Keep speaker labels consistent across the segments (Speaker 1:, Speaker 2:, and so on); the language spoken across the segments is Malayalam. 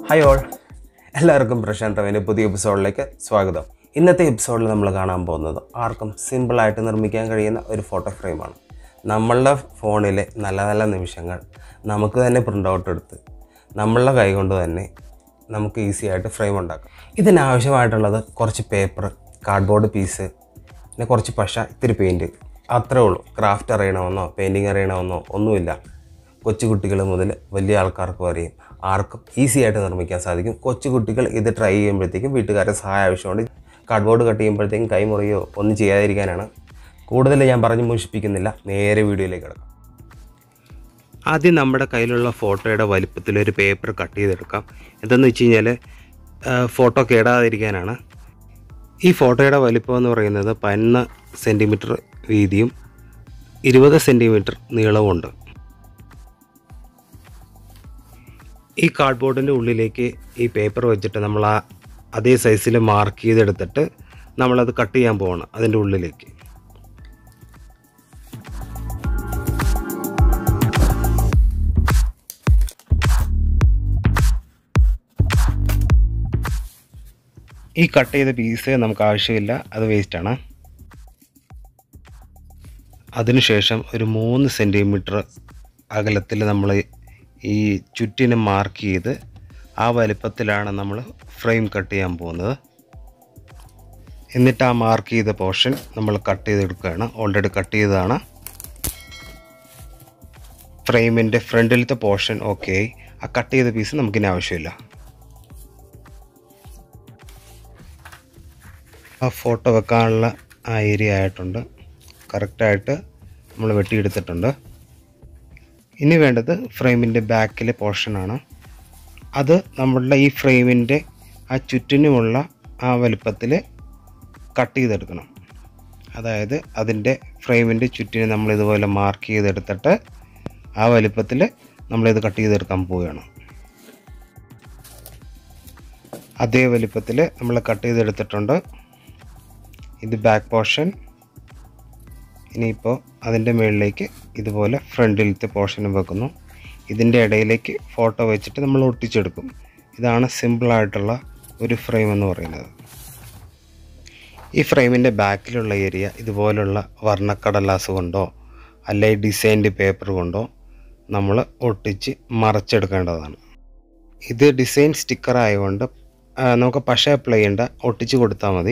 Speaker 1: ഹായ് ഓൾ എല്ലാവർക്കും പ്രശാന്ത് റവിൻ്റെ പുതിയ എപ്പിസോഡിലേക്ക് സ്വാഗതം ഇന്നത്തെ എപ്പിസോഡിൽ നമ്മൾ കാണാൻ പോകുന്നത് ആർക്കും സിമ്പിളായിട്ട് നിർമ്മിക്കാൻ കഴിയുന്ന ഒരു ഫോട്ടോ ഫ്രെയിമാണ് നമ്മളുടെ ഫോണിലെ നല്ല നല്ല നിമിഷങ്ങൾ നമുക്ക് തന്നെ പ്രിൻ്റ് ഔട്ട് എടുത്ത് നമ്മളുടെ കൈ കൊണ്ട് തന്നെ നമുക്ക് ഈസി ആയിട്ട് ഫ്രെയിം ഉണ്ടാക്കാം ഇതിനാവശ്യമായിട്ടുള്ളത് കുറച്ച് പേപ്പർ കാർഡ്ബോർഡ് പീസ് പിന്നെ കുറച്ച് പശ ഇത്തിരി പെയിൻറ്റ് അത്രേ ഉള്ളൂ ക്രാഫ്റ്റ് അറിയണമെന്നോ പെയിൻറ്റിങ് അറിയണമെന്നോ ഒന്നുമില്ല കൊച്ചുകുട്ടികൾ മുതൽ വലിയ ആൾക്കാർക്ക് വരെയും ആർക്കും ഈസി ആയിട്ട് നിർമ്മിക്കാൻ സാധിക്കും കൊച്ചുകുട്ടികൾ ഇത് ട്രൈ ചെയ്യുമ്പോഴത്തേക്കും വീട്ടുകാരുടെ സഹായം ആവശ്യമുണ്ട് കാർഡ്ബോർഡ് കട്ട് ചെയ്യുമ്പോഴത്തേക്കും കൈമുറിയോ ഒന്നും ചെയ്യാതിരിക്കാനാണ് കൂടുതൽ ഞാൻ പറഞ്ഞ് മുഷിപ്പിക്കുന്നില്ല നേരെ വീഡിയോയിലേക്ക് കിടക്കാം ആദ്യം നമ്മുടെ കയ്യിലുള്ള ഫോട്ടോയുടെ വലിപ്പത്തിൽ ഒരു പേപ്പർ കട്ട് ചെയ്തെടുക്കാം എന്തെന്ന് വെച്ച് കഴിഞ്ഞാൽ ഫോട്ടോ കേടാതിരിക്കാനാണ് ഈ ഫോട്ടോയുടെ വലിപ്പം എന്ന് പറയുന്നത് പതിനൊന്ന് സെൻറ്റിമീറ്റർ വീതിയും ഇരുപത് സെൻറ്റിമീറ്റർ നീളവുമുണ്ട് ഈ കാർഡ്ബോർഡിൻ്റെ ഉള്ളിലേക്ക് ഈ പേപ്പർ വെച്ചിട്ട് നമ്മൾ ആ അതേ സൈസിൽ മാർക്ക് ചെയ്തെടുത്തിട്ട് നമ്മളത് കട്ട് ചെയ്യാൻ പോകണം അതിൻ്റെ ഉള്ളിലേക്ക് ഈ കട്ട് ചെയ്ത പീസ് നമുക്ക് ആവശ്യമില്ല അത് വേസ്റ്റാണ് അതിനുശേഷം ഒരു മൂന്ന് സെൻറ്റിമീറ്റർ അകലത്തിൽ നമ്മൾ ഈ ചുറ്റിന് മാർക്ക് ചെയ്ത് ആ വലിപ്പത്തിലാണ് നമ്മൾ ഫ്രെയിം കട്ട് ചെയ്യാൻ പോകുന്നത് എന്നിട്ട് ആ മാർക്ക് ചെയ്ത പോർഷൻ നമ്മൾ കട്ട് ചെയ്തെടുക്കുകയാണ് ഓൾറെഡി കട്ട് ചെയ്തതാണ് ഫ്രെയിമിൻ്റെ ഫ്രണ്ടിലത്തെ പോർഷൻ ഓക്കെ ആ കട്ട് ചെയ്ത പീസ് നമുക്കിനി ആവശ്യമില്ല ആ ഫോട്ടോ വെക്കാനുള്ള ആ ഏരിയ ആയിട്ടുണ്ട് കറക്റ്റായിട്ട് നമ്മൾ വെട്ടിയെടുത്തിട്ടുണ്ട് ഇനി വേണ്ടത് ഫ്രെയിമിൻ്റെ ബാക്കിലെ പോർഷനാണ് അത് നമ്മളുടെ ഈ ഫ്രെയിമിൻ്റെ ആ ചുറ്റിനുമുള്ള ആ വലുപ്പത്തിൽ കട്ട് ചെയ്തെടുക്കണം അതായത് അതിൻ്റെ ഫ്രെയിമിൻ്റെ ചുറ്റിന് നമ്മൾ ഇതുപോലെ മാർക്ക് ചെയ്തെടുത്തിട്ട് ആ വലുപ്പത്തിൽ നമ്മളിത് കട്ട് ചെയ്തെടുക്കാൻ പോവുകയാണ് അതേ വലുപ്പത്തിൽ നമ്മൾ കട്ട് ചെയ്തെടുത്തിട്ടുണ്ട് ഇത് ബാക്ക് പോർഷൻ ഇനിയിപ്പോൾ അതിൻ്റെ മുകളിലേക്ക് ഇതുപോലെ ഫ്രണ്ടിലത്തെ പോർഷനും വെക്കുന്നു ഇതിൻ്റെ ഇടയിലേക്ക് ഫോട്ടോ വെച്ചിട്ട് നമ്മൾ ഒട്ടിച്ചെടുക്കും ഇതാണ് സിമ്പിളായിട്ടുള്ള ഒരു ഫ്രെയിം എന്ന് പറയുന്നത് ഈ ഫ്രെയിമിൻ്റെ ബാക്കിലുള്ള ഏരിയ ഇതുപോലുള്ള വർണ്ണക്കടലാസ് കൊണ്ടോ അല്ലെ ഡിസൈൻഡ് പേപ്പർ കൊണ്ടോ നമ്മൾ ഒട്ടിച്ച് മറച്ചെടുക്കേണ്ടതാണ് ഇത് ഡിസൈൻ സ്റ്റിക്കർ ആയതുകൊണ്ട് ആ, നമുക്ക് പശ അപ്ലൈ ചെയ്യേണ്ട ഒട്ടിച്ച് കൊടുത്താൽ മതി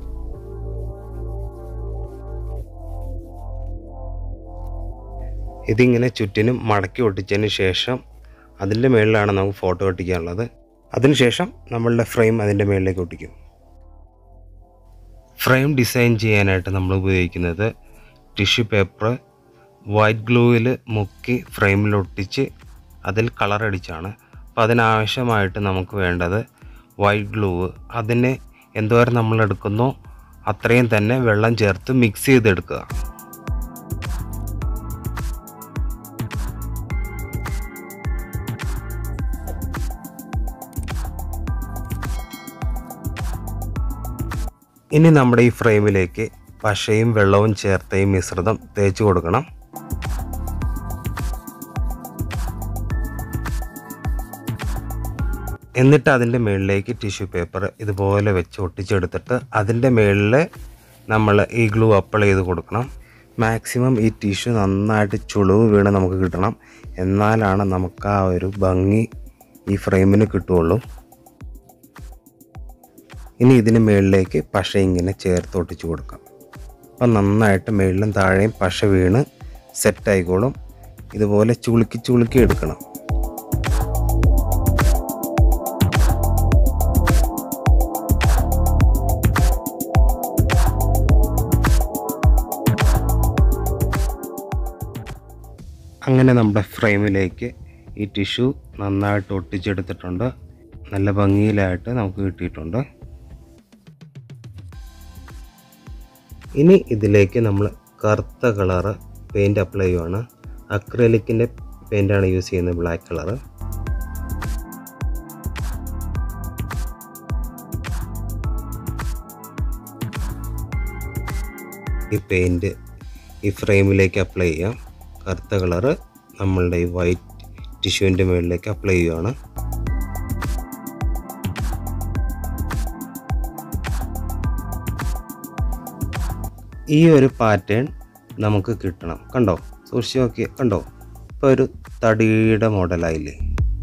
Speaker 1: ഇതിങ്ങനെ ചുറ്റിനും മടക്കി ഒട്ടിച്ചതിന് ശേഷം അതിൻ്റെ മുകളിലാണ് നമുക്ക് ഫോട്ടോ ഒട്ടിക്കാനുള്ളത് അതിനുശേഷം നമ്മളുടെ ഫ്രെയിം അതിൻ്റെ മുകളിലേക്ക് ഒട്ടിക്കും ഫ്രെയിം ഡിസൈൻ ചെയ്യാനായിട്ട് നമ്മൾ ഉപയോഗിക്കുന്നത് ടിഷ്യൂ പേപ്പർ വൈറ്റ് ഗ്ലൂവിൽ മുക്കി ഫ്രെയിമിൽ ഒട്ടിച്ച് അതിൽ കളർ അടിച്ചാണ് അപ്പോൾ അതിനാവശ്യമായിട്ട് നമുക്ക് വേണ്ടത് വൈറ്റ് ഗ്ലൂവ് അതിനെ എന്തോരം നമ്മൾ എടുക്കുന്നോ അത്രയും തന്നെ വെള്ളം ചേർത്ത് മിക്സ് ചെയ്തെടുക്കുക ഇനി നമ്മുടെ ഈ ഫ്രെയിമിലേക്ക് പശയും വെള്ളവും ചേർത്ത ഈ മിശ്രിതം തേച്ച് കൊടുക്കണം എന്നിട്ട് അതിൻ്റെ മുകളിലേക്ക് ടിഷ്യൂ പേപ്പർ ഇതുപോലെ വെച്ച് ഒട്ടിച്ചെടുത്തിട്ട് അതിൻ്റെ മുകളിൽ നമ്മൾ ഈ ഗ്ലൂ അപ്ലൈ ചെയ്ത് കൊടുക്കണം മാക്സിമം ഈ ടിഷ്യൂ നന്നായിട്ട് ചുളിവ് വീണ് നമുക്ക് കിട്ടണം എന്നാലാണ് നമുക്ക് ആ ഒരു ഭംഗി ഈ ഫ്രെയിമിന് കിട്ടുകയുള്ളൂ ഇനി ഇതിന് മുകളിലേക്ക് പശ ഇങ്ങനെ ചേർത്ത് ഒട്ടിച്ച് കൊടുക്കാം അപ്പം നന്നായിട്ട് മുകളിലും താഴെയും പശ വീണ് സെറ്റായിക്കോളും ഇതുപോലെ ചുളുക്കി ചുളുക്കി എടുക്കണം അങ്ങനെ നമ്മുടെ ഫ്രെയിമിലേക്ക് ഈ ടിഷ്യൂ നന്നായിട്ട് ഒട്ടിച്ചെടുത്തിട്ടുണ്ട് നല്ല ഭംഗിയിലായിട്ട് നമുക്ക് കിട്ടിയിട്ടുണ്ട് ഇനി ഇതിലേക്ക് നമ്മൾ കറുത്ത കളറ് പെയിൻറ് അപ്ലൈ ചെയ്യുവാണ് അക്രലിക്കിൻ്റെ പെയിൻ്റാണ് യൂസ് ചെയ്യുന്നത് ബ്ലാക്ക് കളറ് ഈ പെയിൻറ് ഈ ഫ്രെയിമിലേക്ക് അപ്ലൈ ചെയ്യാം കറുത്ത കളറ് നമ്മളുടെ ഈ വൈറ്റ് ടിഷ്യൂവിൻ്റെ മുകളിലേക്ക് അപ്ലൈ ചെയ്യുകയാണ് ഈ ഒരു പാറ്റേൺ നമുക്ക് കിട്ടണം കണ്ടോ സൂക്ഷിച്ച് നോക്കിയ കണ്ടോ ഇപ്പോൾ ഒരു തടിയുടെ മോഡലായില്ലേ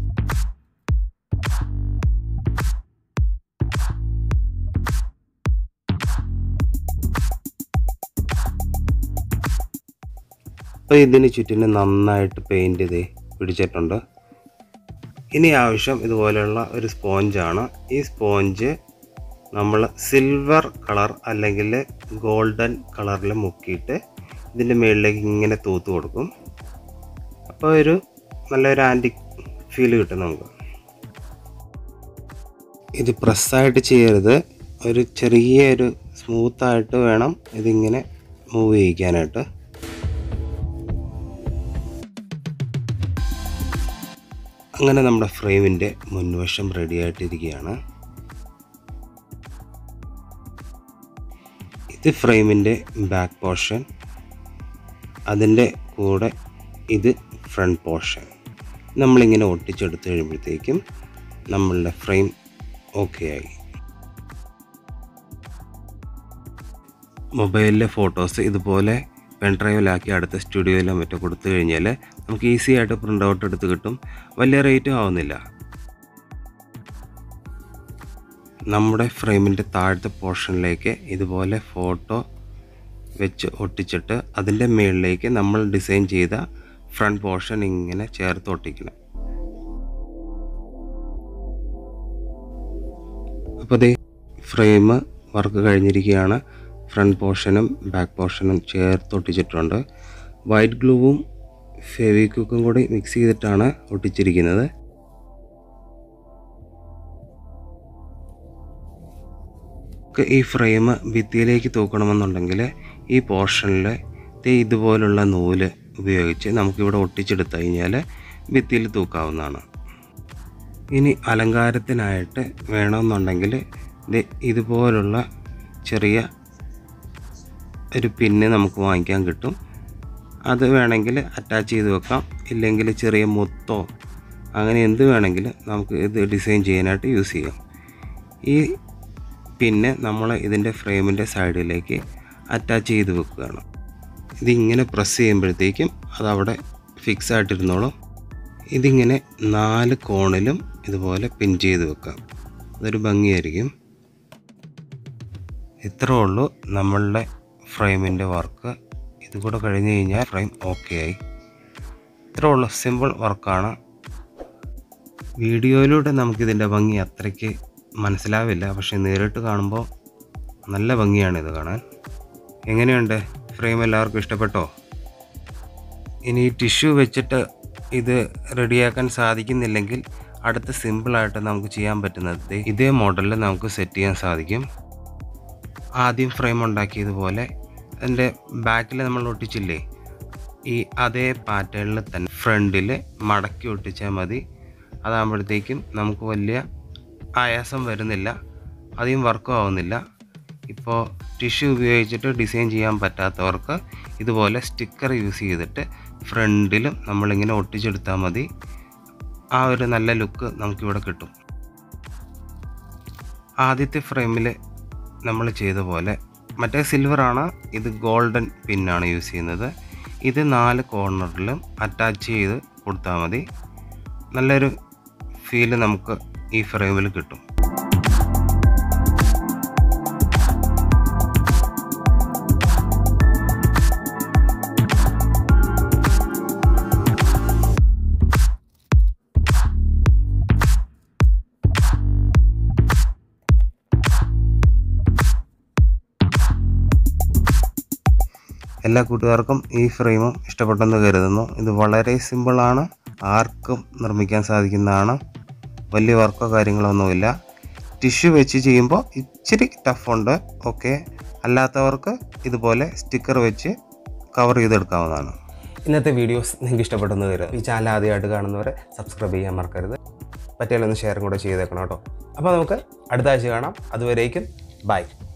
Speaker 1: അപ്പോൾ ഇതിന് ചുറ്റിനും നന്നായിട്ട് പെയിൻറ് ചെയ്ത് പിടിച്ചിട്ടുണ്ട് ഇനി ആവശ്യം ഇതുപോലെയുള്ള ഒരു സ്പോഞ്ചാണ് ഈ സ്പോഞ്ച് നമ്മൾ സിൽവർ കളർ അല്ലെങ്കിൽ ഗോൾഡൻ കളറിൽ മുക്കിയിട്ട് ഇതിൻ്റെ മുകളിലേക്ക് ഇങ്ങനെ തൂത്ത് കൊടുക്കും അപ്പോൾ ഒരു നല്ലൊരു ആൻറ്റിക് ഫീൽ കിട്ടും നമുക്ക് ഇത് പ്രസ്സായിട്ട് ചെയ്യരുത് ഒരു ചെറിയൊരു സ്മൂത്തായിട്ട് വേണം ഇതിങ്ങനെ മൂവ് ചെയ്യിക്കാനായിട്ട് അങ്ങനെ നമ്മുടെ ഫ്രെയിമിൻ്റെ മുൻവശം റെഡി ആയിട്ടിരിക്കുകയാണ് ഇത് ഫ്രെയിമിൻ്റെ ബാക്ക് പോർഷൻ അതിൻ്റെ കൂടെ ഇത് ഫ്രണ്ട് പോർഷൻ നമ്മളിങ്ങനെ ഒട്ടിച്ചെടുത്ത് കഴിയുമ്പോഴത്തേക്കും നമ്മളുടെ ഫ്രെയിം ഓക്കെ ആയി മൊബൈലിലെ ഫോട്ടോസ് ഇതുപോലെ പെൻഡ്രൈവിലാക്കി അടുത്ത സ്റ്റുഡിയോയിലോ മറ്റോ കൊടുത്തു കഴിഞ്ഞാൽ നമുക്ക് ഈസി ആയിട്ട് പ്രിൻ്റ് ഔട്ട് എടുത്ത് കിട്ടും വലിയ റേറ്റും ആവുന്നില്ല നമ്മുടെ ഫ്രെയിമിൻ്റെ താഴത്തെ പോർഷനിലേക്ക് ഇതുപോലെ ഫോട്ടോ വെച്ച് ഒട്ടിച്ചിട്ട് അതിൻ്റെ മുകളിലേക്ക് നമ്മൾ ഡിസൈൻ ചെയ്ത ഫ്രണ്ട് പോർഷൻ ഇങ്ങനെ ചേർത്ത് ഒട്ടിക്കണം അപ്പോൾ ദേ ഫ്രെയിം വർക്ക് കഴിഞ്ഞിരിക്കുകയാണ് ഫ്രണ്ട് പോർഷനും ബാക്ക് പോർഷനും ചേർത്ത് ഒട്ടിച്ചിട്ടുണ്ട് വൈറ്റ് ഗ്ലൂവും ഫെവിക്വിക്കും കൂടി മിക്സ് ചെയ്തിട്ടാണ് ഒട്ടിച്ചിരിക്കുന്നത് ഈ ഫ്രെയിം ഭിത്തിയിലേക്ക് തൂക്കണമെന്നുണ്ടെങ്കിൽ ഈ പോർഷനിൽ ഇതുപോലുള്ള നൂല് ഉപയോഗിച്ച് നമുക്കിവിടെ ഒട്ടിച്ചെടുത്തു കഴിഞ്ഞാൽ ഭിത്തിയിൽ തൂക്കാവുന്നതാണ് ഇനി അലങ്കാരത്തിനായിട്ട് വേണമെന്നുണ്ടെങ്കിൽ ഇതുപോലുള്ള ചെറിയ ഒരു പിന്ന് നമുക്ക് വാങ്ങിക്കാൻ കിട്ടും അത് വേണമെങ്കിൽ അറ്റാച്ച് ചെയ്ത് വെക്കാം ഇല്ലെങ്കിൽ ചെറിയ മുത്തോ അങ്ങനെ എന്ത് വേണമെങ്കിലും നമുക്ക് ഇത് ഡിസൈൻ ചെയ്യാനായിട്ട് യൂസ് ചെയ്യാം ഈ പിന്നെ നമ്മൾ ഇതിൻ്റെ ഫ്രെയിമിൻ്റെ സൈഡിലേക്ക് അറ്റാച്ച് ചെയ്ത് വെക്കുകയാണ് ഇതിങ്ങനെ പ്രസ് ചെയ്യുമ്പോഴത്തേക്കും അതവിടെ ഫിക്സ് ആയിട്ടിരുന്നോളും ഇതിങ്ങനെ നാല് കോണിലും ഇതുപോലെ പിൻ ചെയ്ത് വെക്കാം അതൊരു ഭംഗിയായിരിക്കും ഇത്രേ ഉള്ളൂ നമ്മളുടെ ഫ്രെയിമിൻ്റെ വർക്ക് ഇത് കൂടെ കഴിഞ്ഞ് കഴിഞ്ഞാൽ ഫ്രെയിം ഓക്കെ ആയി ഇത്രേ ഉള്ളൂ സിമ്പിൾ വർക്കാണ് വീഡിയോയിലൂടെ നമുക്കിതിൻ്റെ ഭംഗി അത്രയ്ക്ക് മനസ്സിലാവില്ല പക്ഷേ നേരിട്ട് കാണുമ്പോൾ നല്ല ഭംഗിയാണ് ഇത് കാണാൻ എങ്ങനെയുണ്ട് ഫ്രെയിം എല്ലാവർക്കും ഇഷ്ടപ്പെട്ടോ ഇനി ടിഷ്യൂ വെച്ചിട്ട് ഇത് റെഡിയാക്കാൻ സാധിക്കുന്നില്ലെങ്കിൽ അടുത്ത സിമ്പിളായിട്ട് നമുക്ക് ചെയ്യാൻ പറ്റുന്നത് ഇതേ മോഡലിൽ നമുക്ക് സെറ്റ് ചെയ്യാൻ സാധിക്കും ആദ്യം ഫ്രെയിം ഉണ്ടാക്കിയതുപോലെ അതിൻ്റെ ബാക്കിൽ നമ്മൾ ഒട്ടിച്ചില്ലേ ഈ അതേ പാറ്റേണിൽ തന്നെ ഫ്രണ്ടിൽ മടക്കി ഒട്ടിച്ചാൽ മതി അതാകുമ്പോഴത്തേക്കും നമുക്ക് വലിയ ആയാസം വരുന്നില്ല അധികം വർക്കും ആവുന്നില്ല ഇപ്പോൾ ടിഷ്യൂ ഉപയോഗിച്ചിട്ട് ഡിസൈൻ ചെയ്യാൻ പറ്റാത്തവർക്ക് ഇതുപോലെ സ്റ്റിക്കർ യൂസ് ചെയ്തിട്ട് ഫ്രണ്ടിലും നമ്മളിങ്ങനെ ഒട്ടിച്ചെടുത്താൽ മതി ആ ഒരു നല്ല ലുക്ക് നമുക്കിവിടെ കിട്ടും ആദ്യത്തെ ഫ്രെയിമിൽ നമ്മൾ ചെയ്ത പോലെ മറ്റേ സിൽവറാണ് ഇത് ഗോൾഡൻ പിന്നാണ് യൂസ് ചെയ്യുന്നത് ഇത് നാല് കോർണറിലും അറ്റാച്ച് ചെയ്ത് കൊടുത്താൽ മതി നല്ലൊരു ഫീല് നമുക്ക് ഈ ഫ്രെയിമിൽ കിട്ടും എല്ലാ കൂട്ടുകാർക്കും ഈ ഫ്രെയിമും ഇഷ്ടപ്പെട്ടെന്ന് കരുതുന്നു ഇത് വളരെ സിമ്പിളാണ് ആർക്കും നിർമ്മിക്കാൻ സാധിക്കുന്നതാണ് വലിയ വർക്കോ കാര്യങ്ങളോ ഒന്നുമില്ല ടിഷ്യൂ വെച്ച് ചെയ്യുമ്പോൾ ഇച്ചിരി ടഫുണ്ട് ഓക്കെ അല്ലാത്തവർക്ക് ഇതുപോലെ സ്റ്റിക്കർ വെച്ച് കവർ ചെയ്തെടുക്കാവുന്നതാണ് ഇന്നത്തെ വീഡിയോസ് നിങ്ങൾക്ക് ഇഷ്ടപ്പെട്ടെന്ന് കരുതും ഈ ചാനൽ ആദ്യമായിട്ട് കാണുന്നവരെ സബ്സ്ക്രൈബ് ചെയ്യാൻ മറക്കരുത് പറ്റിയാലൊന്ന് ഷെയറും കൂടെ ചെയ്തേക്കണം കേട്ടോ അപ്പോൾ നമുക്ക് അടുത്ത ആഴ്ച കാണാം അതുവരേക്കും ബൈ